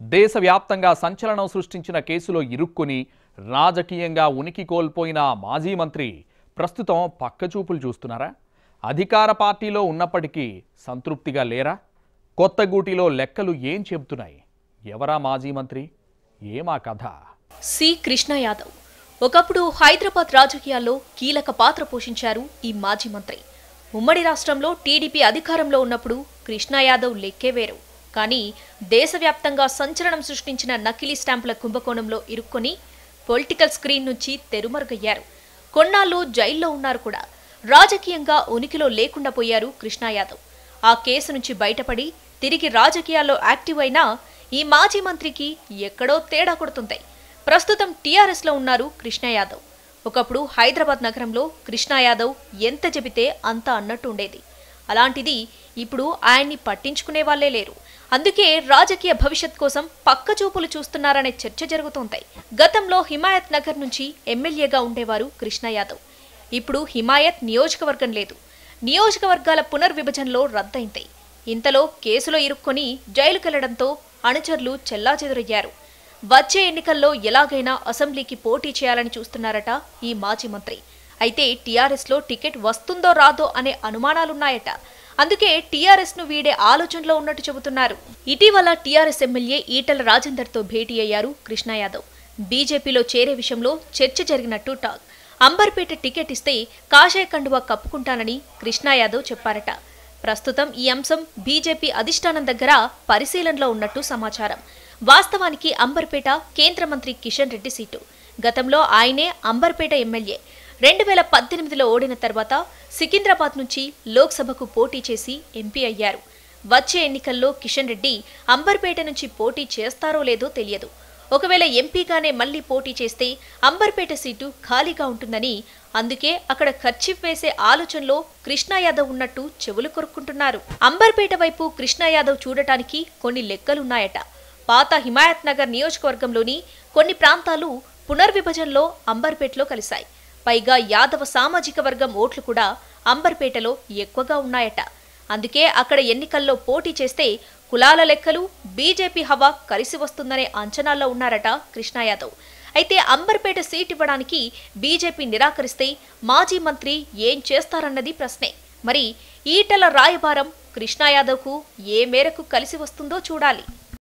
దేశవ్యాప్తంగా సంచలనం సృష్టించిన కేసులో ఇరుక్కుని రాజకీయంగా ఉనికి కోల్పోయిన మాజీ మంత్రి ప్రస్తుతం పక్కచూపులు చూస్తున్నారా అధికార పార్టీలో ఉన్నప్పటికీ సంతృప్తిగా లేరా కొత్త గూటిలో లెక్కలు ఏం చెబుతున్నాయి ఎవరా మాజీ మంత్రి ఏమా కథ సి కృష్ణ యాదవ్ ఒకప్పుడు హైదరాబాద్ రాజకీయాల్లో కీలక పాత్ర పోషించారు ఈ మాజీ మంత్రి ఉమ్మడి రాష్ట్రంలో టీడీపీ అధికారంలో ఉన్నప్పుడు కృష్ణ యాదవ్ లెక్కే వేరు కానీ దేశవ్యాప్తంగా సంచలనం సృష్టించిన నకిలీ స్టాంపుల కుంభకోణంలో ఇరుక్కొని పొలిటికల్ స్క్రీన్ నుంచి తెరుమరుగయ్యారు కొన్నాళ్ళు జైల్లో ఉన్నారు కూడా రాజకీయంగా ఉనికిలో లేకుండా పోయారు కృష్ణ యాదవ్ ఆ కేసు నుంచి బయటపడి తిరిగి రాజకీయాల్లో యాక్టివ్ అయినా ఈ మాజీ మంత్రికి ఎక్కడో తేడా కొడుతుంది ప్రస్తుతం టీఆర్ఎస్ లో ఉన్నారు కృష్ణ యాదవ్ ఒకప్పుడు హైదరాబాద్ నగరంలో కృష్ణ యాదవ్ ఎంత చెబితే అంత అన్నట్టు ఉండేది అలాంటిది ఇప్పుడు ఆయన్ని పట్టించుకునే వాళ్ళే లేరు అందుకే రాజకీయ భవిష్యత్ కోసం పక్క చూపులు చూస్తున్నారనే చర్చ జరుగుతోంది గతంలో హిమాయత్ నగర్ నుంచి ఎమ్మెల్యేగా ఉండేవారు కృష్ణ యాదవ్ ఇప్పుడు హిమాయత్ నియోజకవర్గం లేదు నియోజకవర్గాల పునర్విభజనలో రద్దయింది ఇంతలో కేసులో ఇరుక్కొని జైలుకెళ్లడంతో అనుచరులు చెల్లాచెదురయ్యారు వచ్చే ఎన్నికల్లో ఎలాగైనా అసెంబ్లీకి పోటీ చేయాలని చూస్తున్నారట ఈ మాజీ మంత్రి అయితే టీఆర్ఎస్ లో టికెట్ వస్తుందో రాదో అనే అనుమానాలున్నాయట అందుకే టీఆర్ఎస్ ను వీడే ఆలోచనలో ఉన్నట్టు చెబుతున్నారు ఇటీవల టీఆర్ఎస్ ఎమ్మెల్యే ఈటల రాజేందర్ తో భేటీ అయ్యారు కృష్ణ యాదవ్ బీజేపీలో చేరే విషయంలో చర్చ జరిగినట్టు టాక్ అంబర్పేట టికెట్ ఇస్తే కాషాయ కండువా కప్పుకుంటానని కృష్ణ యాదవ్ చెప్పారట ప్రస్తుతం ఈ అంశం బీజేపీ అధిష్టానం దగ్గర పరిశీలనలో ఉన్నట్టు సమాచారం వాస్తవానికి అంబర్పేట కేంద్ర మంత్రి కిషన్ రెడ్డి సీటు గతంలో ఆయనే అంబర్పేట ఎమ్మెల్యే రెండు వేల పద్దెనిమిదిలో ఓడిన తర్వాత సికింద్రాబాద్ నుంచి లోక్సభకు పోటీ చేసి ఎంపీ అయ్యారు వచ్చే ఎన్నికల్లో కిషన్ రెడ్డి అంబర్పేట నుంచి పోటీ చేస్తారో లేదో తెలియదు ఒకవేళ ఎంపీగానే మళ్లీ పోటీ చేస్తే అంబర్పేట సీటు ఖాళీగా ఉంటుందని అందుకే అక్కడ ఖర్చీఫ్ వేసే ఆలోచనలో కృష్ణా యాదవ్ ఉన్నట్టు చెవులు కొరుక్కుంటున్నారు అంబర్పేట వైపు కృష్ణా యాదవ్ చూడటానికి కొన్ని లెక్కలున్నాయట పాత హిమాయత్ నగర్ నియోజకవర్గంలోని కొన్ని ప్రాంతాలు పునర్విభజనలో అంబర్పేటలో కలిశాయి పైగా యాదవ సామాజిక వర్గం ఓట్లు కూడా అంబర్పేటలో ఎక్కువగా ఉన్నాయట అందుకే అక్కడ ఎన్నికల్లో పోటీ చేస్తే కులాల లెక్కలు బీజేపీ హవా కలిసి వస్తుందనే అంచనాల్లో ఉన్నారట కృష్ణా యాదవ్ అయితే అంబర్పేట సీట్ ఇవ్వడానికి బీజేపీ నిరాకరిస్తే మాజీ మంత్రి ఏం చేస్తారన్నది ప్రశ్నే మరి ఈటల రాయబారం కృష్ణా యాదవ్కు ఏ మేరకు కలిసి వస్తుందో చూడాలి